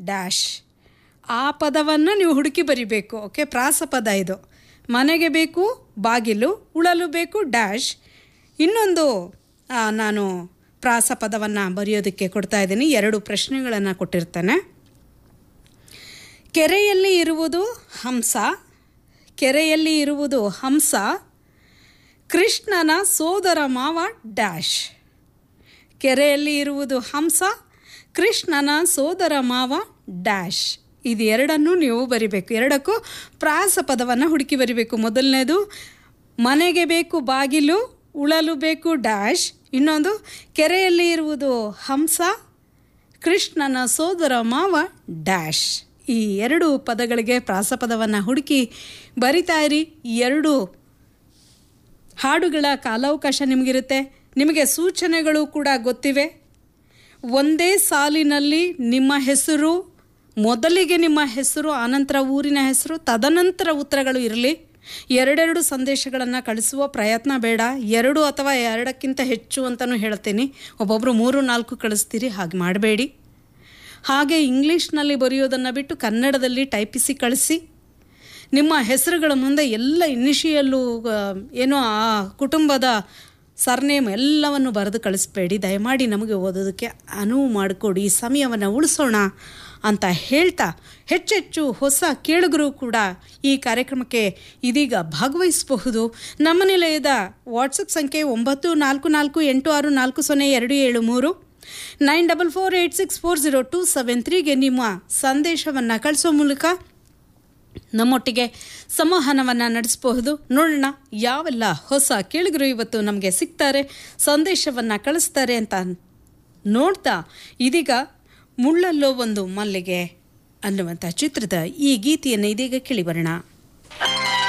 dash ಆ ಪದವನ್ನು ನೀವು ಹುಡುಕಿ ಬರಿಬೇಕು ಓಕೆ ಪ್ರಾಸಪದ ಇದು ಮನೆಗೆ ಬೇಕು ಬಾಗಿಲು ಉಳಲು ಬೇಕು ಡ್ಯಾಶ್ ಇನ್ನೊಂದು ಆ, ನಾನು ಪ್ರಾಸಪದವನ್ನು ಬರೆಯೋದಕ್ಕೆ ಕೊಡ್ತಾ ಇದ್ದೀನಿ ಎರಡು ಪ್ರಶ್ನೆಗಳನ್ನು ಕೊಟ್ಟಿರ್ತೇನೆ ಕೆರೆಯಲ್ಲಿ ಇರುವುದು ಹಂಸ ಕೆರೆಯಲ್ಲಿ ಇರುವುದು ಹಂಸ ಕೃಷ್ಣನ ಸೋದರ ಮಾವ ಡ್ಯಾಶ್ ಕೆರೆಯಲ್ಲಿ ಇರುವುದು ಹಂಸ ಕೃಷ್ಣನ ಸೋದರ ಮಾವ ಡ್ಯಾಶ್ ಇದು ಎರಡನ್ನೂ ನೀವು ಬರಿಬೇಕು ಎರಡಕ್ಕೂ ಪ್ರಾಸ ಪದವನ್ನು ಹುಡುಕಿ ಬರಿಬೇಕು ಮೊದಲನೇದು ಮನೆಗೆ ಬೇಕು ಬಾಗಿಲು ಉಳಲು ಬೇಕು ಡ್ಯಾಶ್ ಇನ್ನೊಂದು ಕೆರೆಯಲ್ಲಿ ಇರುವುದು ಹಂಸ ಕೃಷ್ಣನ ಸೋದರ ಮಾವ ಡ್ಯಾಶ್ ಈ ಎರಡು ಪದಗಳಿಗೆ ಪ್ರಾಸಪದವನ್ನು ಹುಡುಕಿ ಬರಿತಾ ಇರಿ ಈ ಎರಡು ಹಾಡುಗಳ ಕಾಲಾವಕಾಶ ನಿಮಗಿರುತ್ತೆ ನಿಮಗೆ ಸೂಚನೆಗಳು ಕೂಡ ಗೊತ್ತಿವೆ ಒಂದೇ ಸಾಲಿನಲ್ಲಿ ನಿಮ್ಮ ಹೆಸರು ಮೊದಲಿಗೆ ನಿಮ್ಮ ಹೆಸರು ಆನಂತರ ಊರಿನ ಹೆಸರು ತದನಂತರ ಉತ್ತರಗಳು ಇರಲಿ ಎರಡೆರಡು ಸಂದೇಶಗಳನ್ನು ಕಳಿಸುವ ಪ್ರಯತ್ನ ಬೇಡ ಎರಡು ಅಥವಾ ಎರಡಕ್ಕಿಂತ ಹೆಚ್ಚು ಅಂತಲೂ ಹೇಳ್ತೀನಿ ಒಬ್ಬೊಬ್ಬರು ಮೂರು ನಾಲ್ಕು ಕಳಿಸ್ತೀರಿ ಹಾಗೆ ಮಾಡಬೇಡಿ ಹಾಗೆ ಇಂಗ್ಲೀಷ್ನಲ್ಲಿ ಬರೆಯೋದನ್ನು ಬಿಟ್ಟು ಕನ್ನಡದಲ್ಲಿ ಟೈಪಿಸಿ ಕಳಿಸಿ ನಿಮ್ಮ ಹೆಸರುಗಳ ಮುಂದೆ ಎಲ್ಲ ಇನಿಷಿಯಲ್ಲು ಆ, ಏನೋ ಆ ಕುಟುಂಬದ ಸರ್ನೇಮ್ ಎಲ್ಲವನ್ನು ಬರೆದು ಕಳಿಸ್ಬೇಡಿ ದಯಮಾಡಿ ನಮಗೆ ಓದೋದಕ್ಕೆ ಅನುವು ಮಾಡಿಕೊಡಿ ಸಮಯವನ್ನು ಉಳಿಸೋಣ ಅಂತ ಹೇಳ್ತಾ ಹೆಚ್ಚೆಚ್ಚು ಹೊಸ ಕೇಳುಗರು ಕೂಡ ಈ ಕಾರ್ಯಕ್ರಮಕ್ಕೆ ಇದೀಗ ಭಾಗವಹಿಸಬಹುದು ನಮ್ಮ ನಿಲಯದ ವಾಟ್ಸಪ್ ಸಂಖ್ಯೆ ಒಂಬತ್ತು ನಾಲ್ಕು ನಾಲ್ಕು ಎಂಟು ಆರು ನಾಲ್ಕು ಸೊನ್ನೆ ಎರಡು ಏಳು ಮೂರು nine double four eight six four zero two seven ತ್ರೀಗೆ ನಿಮ್ಮ ಸಂದೇಶವನ್ನು ಕಳಿಸೋ ಮೂಲಕ ನಮ್ಮೊಟ್ಟಿಗೆ ಸಂವಹನವನ್ನು ನಡೆಸಬಹುದು ನೋಡೋಣ ಯಾವೆಲ್ಲ ಹೊಸ ಕೇಳುಗರು ಇವತ್ತು ನಮಗೆ ಸಿಗ್ತಾರೆ ಸಂದೇಶವನ್ನು ಕಳಿಸ್ತಾರೆ ಅಂತ ನೋಡ್ತಾ ಇದೀಗ ಮುಳ್ಳಲ್ಲೋ ಒಂದು ಮಲ್ಲಿಗೆ ಅನ್ನುವಂಥ ಚಿತ್ರದ ಈ ಗೀತೆಯನ್ನು ಇದೀಗ ಕೇಳಿ ಬರೋಣ